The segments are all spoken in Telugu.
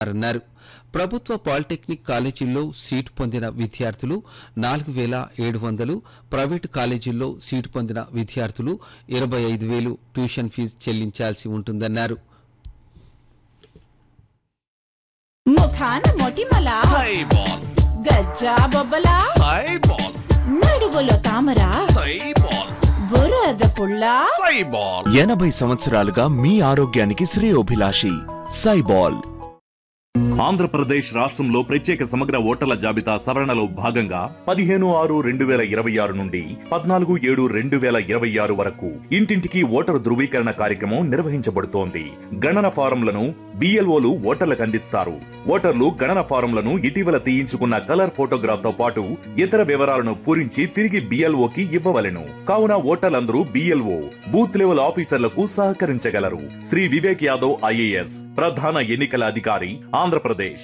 అన్నారు ప్రభుత్వ పాలిటెక్నిక్ కాలేజీల్లో సీటు పొందిన విద్యార్థులు నాలుగు వేల ఏడు వందలు ప్రైవేటు కాలేజీల్లో సీటు పొందిన విద్యార్థులు ఇరవై ఐదు వేలు ట్యూషన్ ఫీజు చెల్లించాల్సి ఉంటుందన్నారు ముఖాన మొటిమల సైబాల్ గజ్జా బొబ్బల సైబాల్ నడుగులో తామర సైబాల్ బురద పుల్ల సైబాల్ ఎనభై సంవత్సరాలుగా మీ ఆరోగ్యానికి శ్రేయోభిలాషి సైబాల్ ఆంధ్రప్రదేశ్ రాష్ట్రంలో ప్రత్యేక సమగ్ర ఓటర్ల జాబితా సవరణలో భాగంగా పదిహేను ఆరు రెండు వేల ఇరవై ఆరు నుండి పద్నాలుగు ఏడు రెండు వేల ఇరవై ఆరు వరకు ఇంటింటికి ఓటరు ధృవీకరణ కార్యక్రమం నిర్వహించబడుతోంది గణన ఫారంలను బిఎల్ఓలు ఓటర్లకు అందిస్తారు ఓటర్లు గణన ఫారంలను ఇటీవల తీయించుకున్న కలర్ ఫోటోగ్రాఫ్ తో పాటు ఇతర వివరాలను పూరించి తిరిగి బిఎల్ఓకి ఇవ్వవలెను కావున ఓటర్లందరూ బిఎల్ఓ బూత్ లెవెల్ ఆఫీసర్లకు సహకరించగలరు శ్రీ వివేక్ యాదవ్ ఐఏఎస్ ప్రధాన ఎన్నికల అధికారి ఆంధ్రప్రదేశ్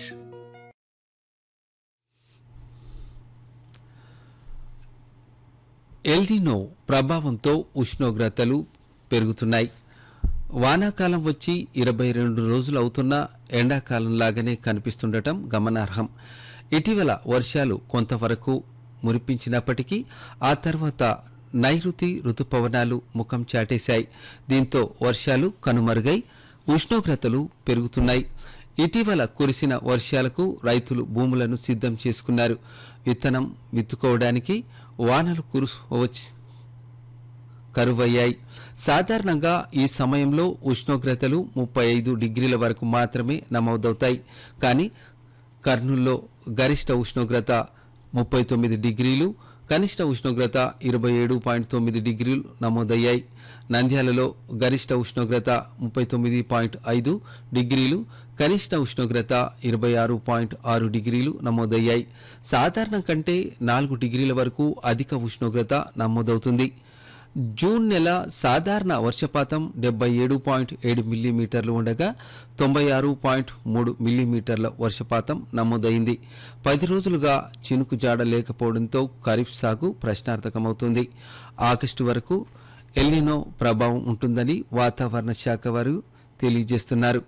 ఎల్నినో ప్రభావంతో ఉష్ణోగ్రతలు పెరుగుతున్నాయి వానాకాలం వచ్చి ఇరవై రెండు రోజులు అవుతున్నా ఎండాకాలం లాగానే కనిపిస్తుండటం గమనార్హం ఇటీవల వర్షాలు కొంతవరకు మురిపించినప్పటికీ ఆ తర్వాత నైరుతి రుతుపవనాలు ముఖం చాటేశాయి దీంతో వర్షాలు కనుమరుగై ఉష్ణోగ్రతలు పెరుగుతున్నాయి ఇటీవల కురిసిన వర్షాలకు రైతులు భూములను సిద్ధం చేసుకున్నారు విత్తనం విత్తుకోవడానికి వానలు కురువచ్చి కరువయ్యాయి సాధారణంగా ఈ సమయంలో ఉష్ణోగ్రతలు ముప్పై ఐదు డిగ్రీల వరకు మాత్రమే నమోదవుతాయి కానీ కర్నూల్లో గరిష్ట ఉష్ణోగ్రత ముప్పై తొమ్మిది డిగ్రీలు కనిష్ట ఉష్ణోగ్రత ఇరవై ఏడు పాయింట్ తొమ్మిది డిగ్రీలు నమోదయ్యాయి నంద్యాలలో గరిష్ట ఉష్ణోగ్రత ముప్పై తొమ్మిది పాయింట్ ఐదు డిగ్రీలు కనిష్ట ఉష్ణోగ్రత ఇరవై ఆరు పాయింట్ ఆరు డిగ్రీలు నమోదయ్యాయి సాధారణం కంటే నాలుగు డిగ్రీల వరకు అధిక ఉష్ణోగ్రత నమోదవుతుంది జూన్ నెల సాధారణ వర్షపాతం డెబ్బై ఏడు పాయింట్ ఏడు మిల్లీమీటర్లు ఉండగా తొంభై ఆరు పాయింట్ మూడు మిల్లీమీటర్ల వర్షపాతం నమోదైంది పది రోజులుగా చినుకు జాడ లేకపోవడంతో ఖరీఫ్ సాగు ప్రశ్నార్థకమవుతుంది ఆగస్టు వరకు ఎల్నినో ప్రభావం ఉంటుందని వాతావరణ శాఖ వారు తెలియజేస్తున్నారు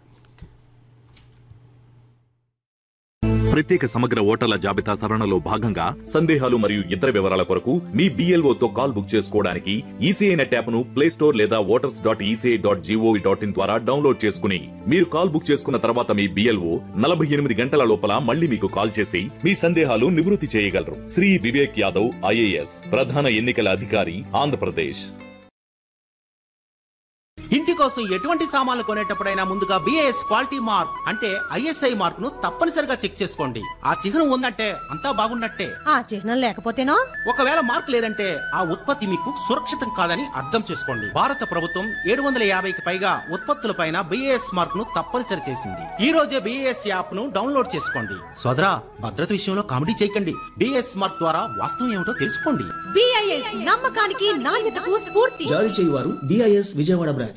ప్రత్యేక సమగ్ర ఓటర్ల జాబితా సవరణలో భాగంగా సందేహాలు మరియు ఇతర వివరాల కొరకు మీ BLO తో కాల్ బుక్ చేసుకోవడానికి ఈసీఐ నెట్ యాప్ ను ప్లే స్టోర్ లేదా voters dot ECI dot gov dot in ద్వారా డౌన్లోడ్ చేసుకుని మీరు కాల్ బుక్ చేసుకున్న తర్వాత మీ బిఎల్ఓ నలభై ఎనిమిది గంటల లోపల మళ్ళీ మీకు కాల్ చేసి మీ సందేహాలు నివృత్తి చేయగలరు శ్రీ వివేక్ యాదవ్ ఐఏఎస్ ప్రధాన ఎన్నికల అధికారి ఆంధ్రప్రదేశ్ ఇంటి కోసం ఎటువంటి సామాన్లు కొనేటప్పుడైనా ముందుగా బిఏఎస్ క్వాలిటీ మార్క్ అంటే ఐఎస్ఐ మార్క్ ను తప్పనిసరిగా చెక్ చేసుకోండి ఆ చిహ్నం ఉందంటే అంతా బాగున్నట్టే ఆ చిహ్నం లేకపోతేనో ఒకవేళ మార్క్ లేదంటే ఆ ఉత్పత్తి మీకు సురక్షితం కాదని అర్థం చేసుకోండి భారత ప్రభుత్వం ఏడు వందల యాభైకి పైగా ఉత్పత్తులపైన బిఏఎస్ మార్క్ ను తప్పనిసరి చేసింది ఈ రోజే బిఏఎస్ యాప్ ను డౌన్లోడ్ చేసుకోండి సోదరా భద్రత విషయంలో కామెడీ చేయకండి బిఏఎస్ మార్క్ ద్వారా వాస్తవం ఏమిటో తెలుసుకోండి బిఐఎస్ నమ్మకానికి నాణ్యతకు స్ఫూర్తి జారీ చేయువారు డిఐఎస్ విజయవాడ బ్రాంచ్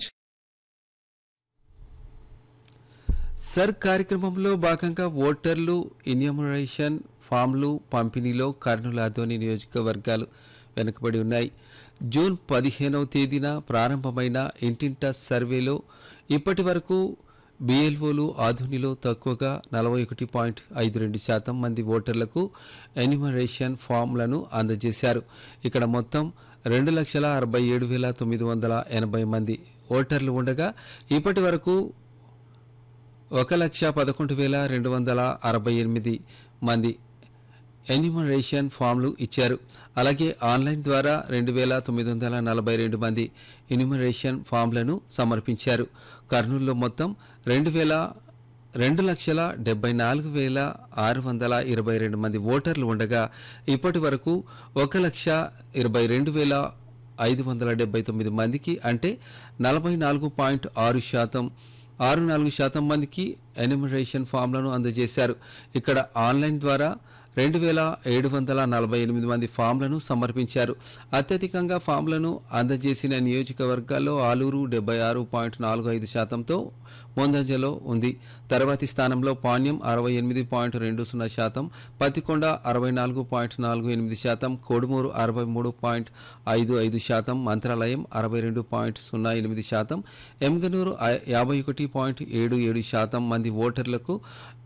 సర్ కార్యక్రమంలో భాగంగా ఓటర్లు ఇన్యూమరేషన్ ఫామ్లు పంపిణీలో కర్నూలు ఆదోని నియోజకవర్గాలు వెనుకబడి ఉన్నాయి జూన్ పదిహేనవ తేదీన ప్రారంభమైన ఇంటింటా సర్వేలో ఇప్పటి వరకు బిఎల్ఓలు ఆధునిలో తక్కువగా నలభై ఒకటి పాయింట్ ఐదు రెండు శాతం మంది ఓటర్లకు ఎన్యూమరేషన్ ఫామ్లను అందజేశారు ఇక్కడ మొత్తం రెండు లక్షల అరవై ఏడు వేల తొమ్మిది వందల ఎనభై మంది ఓటర్లు ఉండగా ఇప్పటి వరకు ఒక లక్ష పదకొండు వేల రెండు వందల అరవై ఎనిమిది మంది ఎన్యూమరేషన్ ఫామ్లు ఇచ్చారు అలాగే ఆన్లైన్ ద్వారా రెండు వేల తొమ్మిది వందల నలభై రెండు మంది ఎన్యూమరేషన్ ఫామ్లను సమర్పించారు కర్నూలులో మొత్తం రెండు వేల రెండు లక్షల డెబ్బై నాలుగు వేల ఆరు వందల ఇరవై రెండు మంది ఓటర్లు ఉండగా ఇప్పటి వరకు ఒక లక్ష ఇరవై రెండు వేల ఐదు వందల డెబ్బై తొమ్మిది మందికి అంటే నలభై నాలుగు పాయింట్ ఆరు శాతం ఆరు నాలుగు శాతం మందికి ఎన్యూమరేషన్ ఫామ్లను అందజేశారు ఇక్కడ ఆన్లైన్ ద్వారా రెండు వేల ఏడు వందల నలభై ఎనిమిది మంది ఫామ్లను సమర్పించారు అత్యధికంగా ఫామ్లను అందజేసిన నియోజకవర్గాల్లో ఆలూరు డెబ్బై ఆరు పాయింట్ నాలుగు ఐదు శాతంతో ముందంజలో ఉంది తర్వాతి స్థానంలో పాణ్యం అరవై ఎనిమిది పాయింట్ రెండు సున్నా శాతం పత్తికొండ అరవై నాలుగు పాయింట్ నాలుగు ఎనిమిది శాతం కోడుమూరు అరవై మూడు పాయింట్ ఐదు ఐదు శాతం మంత్రాలయం అరవై రెండు పాయింట్ సున్నా ఎనిమిది శాతం ఎమ్గనూరు ఐ- యాభై ఒకటి పాయింట్ ఏడు ఏడు శాతం మంది ఓటర్లకు